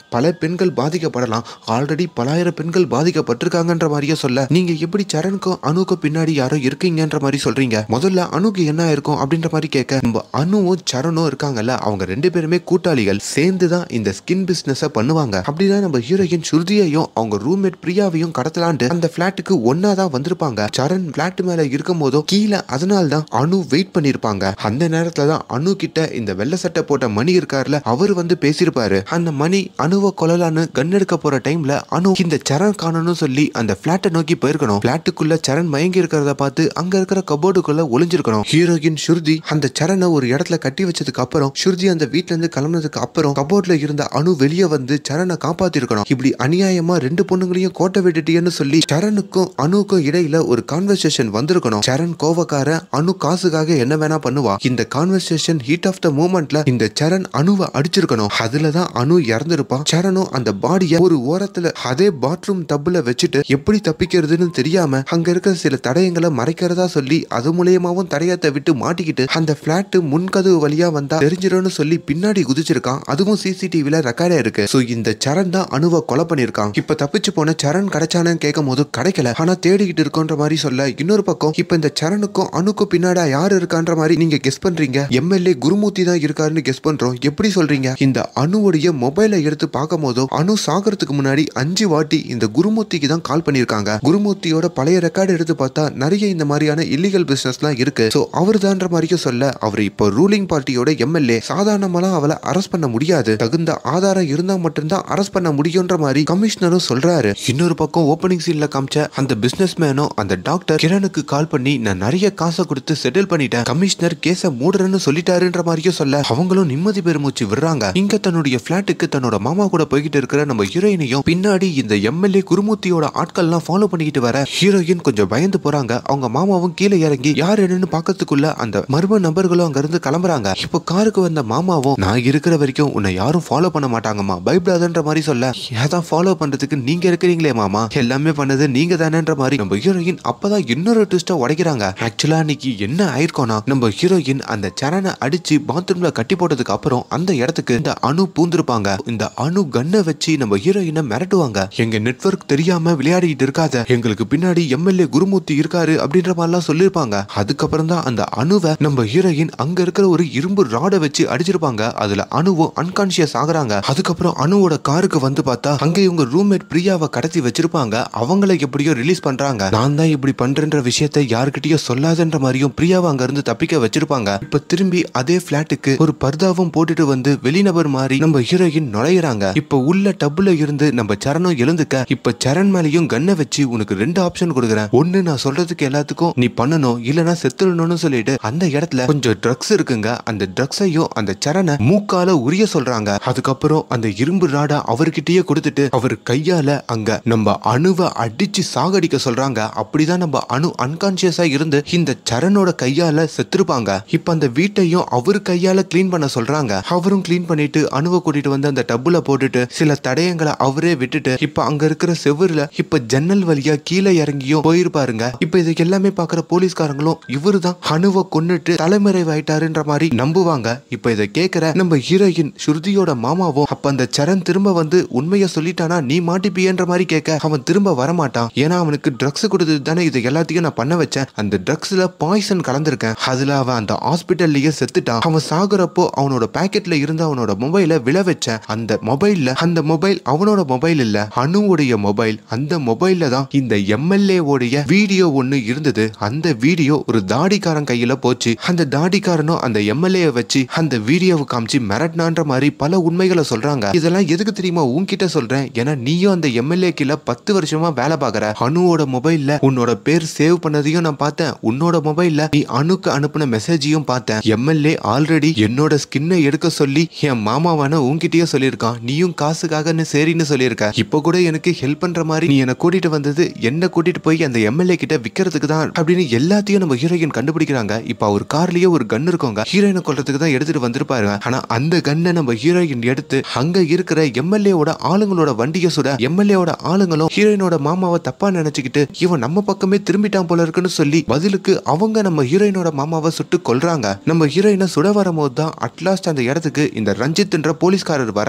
S1: பல பெண்கள் பாதிக்கப்படலாம் ஆல்ரெடி பலாயிரம் பெண்கள் பாதிக்கப்பட்டிருக்காங்கன்ற மாதிரியே சொல்ல நீங்க எப்படி சரணுக்கும் அணுக்கும் பின்னாடி யாரோ இருக்கீங்கன்ற மாதிரி சொல்றீங்க முதல்ல அணுக்கு என்ன இருக்கும் அப்படின்ற மாதிரி கேட்க நம்ம அணுவும் சரணும் இருக்காங்கல்ல அவங்க ரெண்டு பேருமே கூட்டாளிகள் சேர்ந்து தான் இந்த ஸ்கின் பிசினஸ் பண்ணுவாங்க அப்படிதான் நம்ம ஹீரோயின் ஸ்ருதியையும் அவங்க ரூம்மேட் பிரியாவையும் கடத்தலான்ட்டு அந்த பிளாட்டுக்கு ஒன்னா தான் வந்திருப்பாங்க சரண் பிளாட் மேல இருக்கும் போதோ கீழே அதனால தான் அணு வெயிட் பண்ணிருப்பாங்க அந்த நேரத்துல தான் அணு கிட்ட இந்த வெள்ளை சட்டை போட்ட மணி இருக்காருல அவர் வந்து பேசியிருப்பாரு அந்த மணி அணுவை கொல்லலான்னு கன் எடுக்க போற டைம்ல அணு இந்த சரண் காணணும்னு சொல்லி அந்த பிளாட்டை நோக்கி போயிருக்கணும் பிளாட்டுக்குள்ள சரண் மயங்கி இருக்கிறத பார்த்து அங்க இருக்கிற கபோர்டுக்குள்ள ஒளிஞ்சிருக்கணும் ஹீரோயின் ஸ்ருதி அந்த சரணை ஒரு இடத்துல கட்டி வச்சதுக்கு அப்புறம் ஸ்ருதி அந்த வீட்ல இருந்து கிளம்புனதுக்கு அப்புறம் கபோர்ட்ல இருந்த அணு வெளியே வந்து சரணை காப்பாத்திருக்கணும் இப்படி அநியாயமா ரெண்டு பொண்ணுங்களையும் கோட்டை விட்டுட்டியன்னு சொல்லி சரணுக்கும் அணுக்கும் இடையில ஒரு கான்வர்சேஷன் வந்திருக்கணும் சரண் கோவக்கார அணு காசுக்காக என்ன வேணா பண்ணுவா இந்த கான்வர்சேஷன் ஹீட் ஆஃப் த மூமெண்ட்ல இந்த சரண் அணுவை அடிச்சிருக்கணும் அதுல தான் அணு இறந்திருப்பான் சரணும் அந்த பாடிய ஒரு ஓரத்துல அதே பாத்ரூம் டப்புல வச்சுட்டு எப்படி தப்பிக்கிறதுன்னு தெரியாம அங்க இருக்க சில தடயங்களை மறைக்கிறதா சொல்லி அது மூலியமாவும் தடயத்தை விட்டு மாட்டிக்கிட்டு அந்த பிளாட் முன்கதவு வழியா வந்தா தெரிஞ்சிடும்னு சொல்லி பின்னாடி குதிச்சிருக்கான் அதுவும் சிசிடிவில ரெக்கார்டா இருக்கு சோ இந்த சரண் தான் அணுவை கொலை பண்ணிருக்கான் இப்ப தப்பிச்சு போன சரண் கிடைச்சானு கேட்கும் போது கிடைக்கல ஆனா தேடிக்கிட்டு இருக்கோன்ற மாதிரி சொல்ல இன்னொரு பக்கம் இப்ப இந்த சரணுக்கும் அணுக்கும் பின்னாடி யாரு இருக்கான்ற மாதிரி நீங்க கெஸ் பண்றீங்க எம்எல்ஏ குருமூர்த்தி தான் இருக்காருன்னு கெஸ் பண்றோம் எப்படி சொல்றீங்க இந்த அணுவுடைய மொபைலை எடுத்து பார்க்கும் போதோ அணு சாகிறதுக்கு முன்னாடி அஞ்சு வாட்டி இந்த குருமூர்த்திக்கு தான் கால் பண்ணிருக்காங்க குருமூர்த்தியோட பழைய ரெக்கார்டு எடுத்து பார்த்தா நிறைய இந்த மாதிரியான இல்லீகல் பிசினஸ்லாம் இருக்கு சோ அவர் தான்ற மாதிரியும் சொல்ல அவர் இப்போ ரூலிங் பார்ட்டியோட எம்எல்ஏ சாதாரணமாலாம் அவளை அரெஸ்ட் பண்ண முடியாது தகுந்த ஆதாரம் இருந்தா மட்டும்தான் அரெஸ்ட் பண்ண முடியும்ன்ற மாதிரி கமிஷனரும் சொல்றாரு இன்னொரு பக்கம் ஓப்பனிங் சீன்ல காமிச்ச அந்த பிசினஸ் மேனும் அந்த டாக்டர் கிரணுக்கு கால் பண்ணி நான் நிறைய காசை கொடுத்து செட்டில் பண்ணிட்டேன் கமிஷனர் கேஸ மூடுறேன்னு சொல்லிட்டாருன்ற மாதிரியும் சொல்ல அவங்களும் நிம்மதி பெருமூச்சு விடுறாங்க இங்க தன்னுடைய பிளாட்டுக்கு தன்னோட மாமா கூட போய்கிட்டு இருக்கிற நம்ம ஹீரோயினையும் பின்னாடி இந்த எம்எல்ஏ குருமூர்த்தியோட ஆட்கள்லாம் ஃபாலோ பண்ணிக்கிட்டு வர ஹீரோயின் கொஞ்சம் பயந்து போறாங்க அவங்க மாமாவும் கீழே இறங்கி யார் என்னன்னு பாக்கிறதுக்குள்ள அந்த மர்ம நபர்களும் அங்க இருந்து கிளம்புறாங்க இப்போ காருக்கு வந்த மாமாவும் நான் இருக்கிற வரைக்கும் உன்னை யாரும் ஃபாலோ பண்ண மாட்டாங்கம்மா பயப்படாதன்ற மாதிரி சொல்ல ஏதான் ஃபாலோ பண்றதுக்கு நீங்க இருக்கிறீங்களே மாமா எல்லாமே பண்ணது நீங்க தானேன்ற மாதிரி நம்ம ஹீரோயின் அப்பதான் இன்னொரு ட்விஸ்ட உடைக்கிறாங்க ஆக்சுவலா அன்னைக்கு என்ன ஆயிருக்கோம்னா நம்ம ஹீரோயின் அந்த சரணை அடிச்சு பாத்ரூம்ல கட்டி போட்டதுக்கு அப்புறம் அந்த இடத்துக்கு இந்த அணு பூந்திருப்பாங்க இந்த அணு கன்னை வச்சு நம்ம ஹீரோயினை மிரட்டுவாங்க எங்க நெட்வொர்க் தெரியாம விளையாடிட்டு இருக்காத எங்களுக்கு பின்னாடி எம்எல்ஏ குருமூர்த்தி இருக்காரு அப்படின்ற மாதிரிலாம் சொல்லியிருப்பாங்க அதுக்கப்புறம் தான் அந்த அணுவை நம்ம ஹீரோயின் அங்க இருக்கிற ஒரு இரும்பு ராடை வச்சு அடிச்சிருப்பாங்க அதுல அணுவும் அன்கான்சியஸ் ஆகுறாங்க அதுக்கப்புறம் அணுவோட காருக்கு வந்து பார்த்தா அங்க இவங்க ரூம்மேட் பிரியாவை கடத்தி வச்சிருப்பாங்க அவங்கள எப்படியோ ரிலீஸ் பண்றாங்க நான் தான் இப்படி பண்றேன்ற விஷயத்தை யாருக்கிட்டயோ சொல்லாதன்ற மாதிரியும் பிரியாவை அங்க இருந்து தப்பிக்க வச்சிருப்பாங்க இப்ப திரும்பி அதே பிளாட்டுக்கு ஒரு பர்தாவும் போட்டுட்டு வந்து வெளிநபர் மாதிரி நம்ம ஹீரோயின் நுழையிறாங்க இப்ப உள்ள டப்புல இருந்து நம்ம சரணம் எழுந்துக்க இப்ப சரண் மேலேயும் கன்னை வச்சு உனக்கு ரெண்டு ஆப்ஷன் கொடுக்குறேன் ஒன்னு நான் சொல்றதுக்கு எல்லாத்துக்கும் நீ பண்ணணும் இல்லனா செத்துடணும்னு சொல்லிட்டு அந்த இடத்துல கொஞ்சம் ட்ரக்ஸ் இருக்குங்க அந்த ட்ரக்ஸையும் அந்த சரணை மூக்கால உரிய சொல்றாங்க அதுக்கப்புறம் அந்த இரும்பு ராடா அவர்கிட்டயே கொடுத்துட்டு அவர் கையால அங்க நம்ம அணுவை அடிச்சு சாகடிக்க சொல்றாங்க அப்படிதான் நம்ம அணு அன்கான்சியஸா இருந்து இந்த சரணோட கையால செத்துருப்பாங்க இப்ப அந்த வீட்டையும் அவர் கையால க்ளீன் பண்ண சொல்றாங்க அவரும் க்ளீன் பண்ணிட்டு அணுவை கூட்டிட்டு வந்து அந்த டப்புல போட்டுட்டு சில தடயங்களை அவரே விட்டுட்டு இப்ப அங்க இருக்கிற செவுருல இப்ப ஜன்னல் வழியா கீழே இறங்கியும் போயிருப்பாருங்க இப்ப இதுக்கு எல்லாமே பாக்குற போலீஸ்காரங்களும் இவரு தான் அணுவை கொன்னுட்டு தலைமறைவாயிட்டாருன்ற மாதிரி நம்புவாங்க இப்ப இதை கேக்குற நம்ம ஹீரோயின் ஸ்ருதியோட மாமாவும் அப்ப அந்த சரண் திரும்ப வந்து உண்மையை சொல்லிட்டானா நீ மாட்டிப்பியன்ற மாதிரி கேட்க அவன் திரும்ப வரமாட்டான் ஏன்னா அவனுக்கு ட்ரக்ஸ் கொடுத்தது தானே இது எல்லாத்தையும் நான் பண்ண வச்சேன் அந்த ட்ரக்ஸ்ல பாய்சன் கலந்திருக்கேன் அதுல அவன் அந்த ஹாஸ்பிட்டல்லயே செத்துட்டான் அவன் சாகுறப்போ அவனோட பாக்கெட்ல இருந்த அவனோட மொபைலை விழ வச்சேன் அந்த மொபைல்ல அந்த மொபைல் அவனோட மொபைல் இல்ல அணுவுடைய மொபைல் அந்த மொபைல்ல தான் இந்த எம்எல்ஏ உடைய வீடியோ ஒண்ணு இருந்தது அந்த வீடியோ ஒரு தாடிக்காரன் கையில போச்சு அந்த தாடிக்காரனும் அந்த எம்எல்ஏ வச்சு அந்த வீடியோவை காமிச்சு மிரட்டினான்ற மாதிரி பல உண்மைகளை சொல்றாங்க இதெல்லாம் எதுக்கு தெரியுமா உன்கிட்ட சொல்றேன் ஏன்னா நீயும் அந்த எம்எல்ஏ கீழ பத்து வருஷமா வேலை பாக்குற அணுவோட மொபைல்ல உன்னோட பேர் சேவ் பண்ணதையும் நான் பார்த்தேன் உன்னோட மொபைல்ல நீ அணுக்கு அனுப்புன மெசேஜையும் பார்த்தேன் எம்எல்ஏ ஆல்ரெடி என்னோட ஸ்கின்னை எடுக்க சொல்லி என் மாமாவான உன்கிட்டயே சொல்லியிருக்கான் நீயும் காசுக்காகன்னு சரின்னு சொல்லியிருக்க இப்போ கூட எனக்கு ஹெல்ப் பண்ற மாதிரி நீ என்னை கூட்டிட்டு வந்தது என்ன கூட்டிட்டு போய் அந்த எம்எல்ஏ கிட்ட விக்கிறதுக்கு தான் அப்படின்னு எல்லாத்தையும் நம்ம ஹீரோயின் கண்டுபிடிக்கிறாங்க இப்போ அவர் கார்லயே ஒரு கன் இருக்கோங்க ஹீரோயினை கொல்றதுக்கு தான் எடுத்துட்டு வந்திருப்பாருங்க ஆனா அந்த கன்னை நம்ம ஹீரோயின் எடுத்து அங்க இருக்கிற எம்எல்ஏவோட ஆளுங்களோட வண்டியை சுட எம்எல்ஏவோட ஆளுங்களும் ஹீரோயினோட மாமாவை தப்பா நினைச்சுக்கிட்டு இவன் நம்ம பக்கமே திரும்பிட்டான் போல இருக்குன்னு சொல்லி பதிலுக்கு அவங்க நம்ம ஹீரோயினோட மாமாவை சுட்டு கொல்றாங்க நம்ம ஹீரோயினை சுட வரும்போது தான் அட்லாஸ்ட் அந்த இடத்துக்கு இந்த ரஞ்சித்ன்ற போலீஸ்காரர் வராரு அங்க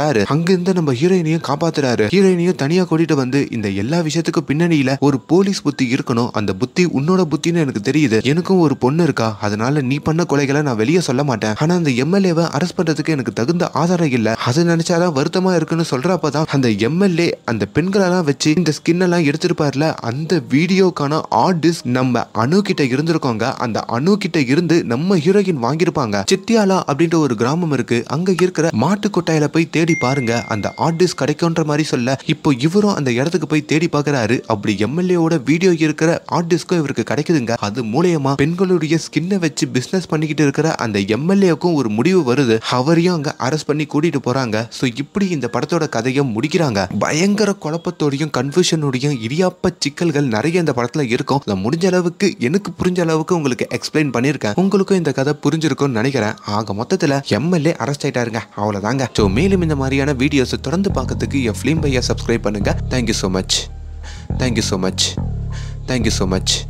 S1: அங்க இருந்து நம்ம ஹீரோயினையும் காப்பாத்துறாரு ஹீரோயினையும் தனியா கூட்டிட்டு வந்து இந்த எல்லா விஷயத்துக்கும் பின்னணியில ஒரு போலீஸ் புத்தி இருக்கணும் அந்த புத்தி உன்னோட புத்தின்னு எனக்கு தெரியுது எனக்கும் ஒரு பொண்ணு இருக்கா அதனால நீ பண்ண கொலைகளை நான் வெளியே சொல்ல மாட்டேன் ஆனா அந்த எம்எல்ஏவை அரெஸ்ட் பண்றதுக்கு எனக்கு தகுந்த ஆதாரம் இல்ல அது நினைச்சாதான் வருத்தமா இருக்குன்னு சொல்றப்பதான் அந்த எம்எல்ஏ அந்த பெண்களெல்லாம் வச்சு இந்த ஸ்கின் எல்லாம் எடுத்திருப்பார்ல அந்த வீடியோக்கான ஆர்டிஸ்ட் நம்ம அணு கிட்ட இருந்திருக்கோங்க அந்த அணு கிட்ட இருந்து நம்ம ஹீரோயின் வாங்கியிருப்பாங்க சித்தியாலா அப்படின்ற ஒரு கிராமம் இருக்கு அங்க இருக்கிற மாட்டு கொட்டாயில போய் தேடி பாருங்க அந்த ஆர்டிஸ்ட் கிடைக்கும்ன்ற மாதிரி சொல்ல இப்போ இவரும் அந்த இடத்துக்கு போய் தேடி பார்க்கறாரு அப்படி எம்எல்ஏவோட வீடியோ இருக்கிற ஆர்டிஸ்க்கும் இவருக்கு கிடைக்குதுங்க அது மூலியமா பெண்களுடைய ஸ்கின்னை வச்சு பிசினஸ் பண்ணிக்கிட்டு இருக்கிற அந்த எம்எல்ஏக்கும் ஒரு முடிவு வருது அவரையும் அங்க அரெஸ்ட் பண்ணி கூட்டிட்டு போறாங்க சோ இப்படி இந்த படத்தோட கதையை முடிக்கிறாங்க பயங்கர குழப்பத்தோடையும் கன்ஃபியூஷனோடையும் இடியாப்ப சிக்கல்கள் நிறைய இந்த படத்துல இருக்கும் அதை முடிஞ்ச அளவுக்கு எனக்கு புரிஞ்ச அளவுக்கு உங்களுக்கு எக்ஸ்பிளைன் பண்ணியிருக்கேன் உங்களுக்கும் இந்த கதை புரிஞ்சிருக்கும்னு நினைக்கிறேன் ஆக மொத்தத்துல எம்எல்ஏ அரெஸ்ட் ஆயிட்டாருங்க அவ்வளவுதாங்க ஸோ மேலும் இந்த மாதிரியான வீடியோஸ் தொடர்ந்து பார்க்கறதுக்கு என் ஃபிலிம் பையா சப்ஸ்கிரைப் பண்ணுங்க thank you so much thank you so much thank you so much